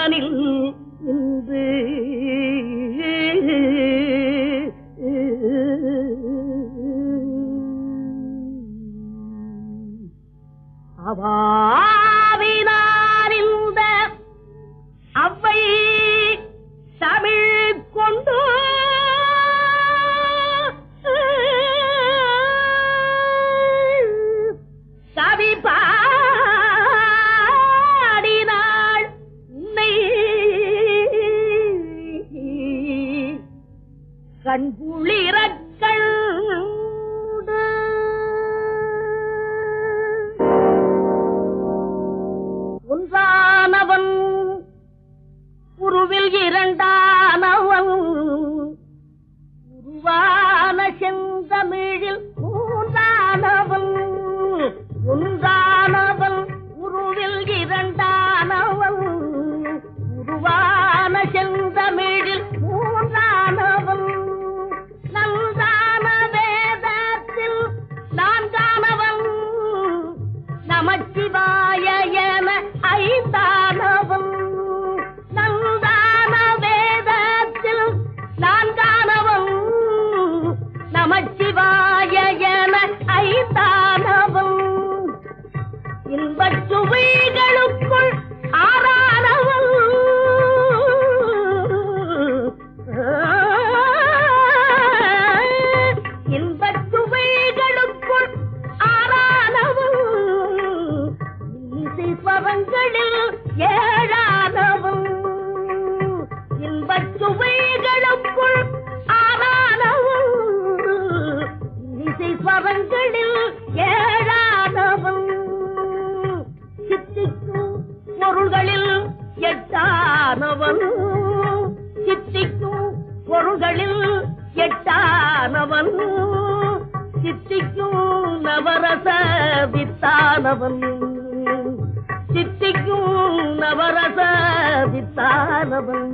வானில் நின்று அவாவினார் இந்த அவ்வை தமிழ் கொண்டு கவி பாடினாள் உன்னை கண்குளிரக்கள் ஒன்றானவன் உருவில் இரண்டானவன் உருவான செந்தமிழில் மூன்றானவன் ஒன்றானவன் உருவில் இரண்டானவன் உருவான செந்தமிழில் மூன்றானவன் நன்றான வேதத்தில் நான்கானவன் நமச்சிவாய என ஐந்தானவன் நன்றான வேதத்தில் நான்கானவன் நமச்சிவாய என ஐந்தானவன் இன்பச் சுவைகளுக்குள் ஆறானவன் இன்பச் சுவைகளுக்குள் ஆறானவன் இசை ஸ்வரங்களில் ஏழானவன் இன்பச் சுவைகளுக்குள் ஆறானவன் இசை ஸ்வரங்களில் ஏழானவன் சித்திக்கும் பொருள்களில் எட்டானவன் சித்திக்கும் பொருள்களில் எட்டானவன் சித்திக்கும் நவரச வித்தானவன் சித்திக்கும் நவரச வித்தானவன்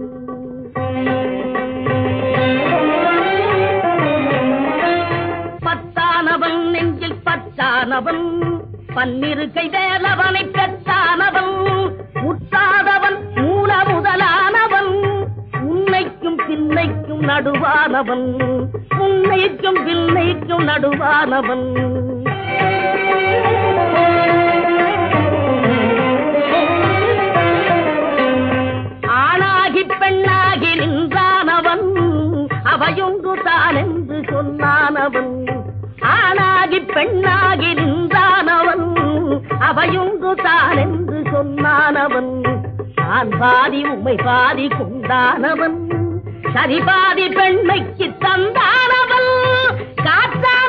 பத்தானவன் நெஞ்சில் பச்சானவன் பன்னிருக்கை வேலவனை பெற்றானவன் முற்றாதவன் மூல முதலானவன் உன்னைக்கும் பின்னைக்கும் நடுவானவன் உன்னைக்கும் பின்னைக்கும் நடுவானவன் ஆணாகி பெண்ணாகி நின்றானவன் அவையொன்று தான் என்று சொன்னானவன் ஆணாகி பெண்ணாகி நின்றானவன் அவையொன்று தான் என்று சொன்னானவன் நான் பாதி உமை பாதி கொண்டானவன் சரி பாதி பெண்மைக்கு தந்தானவன் காற்றா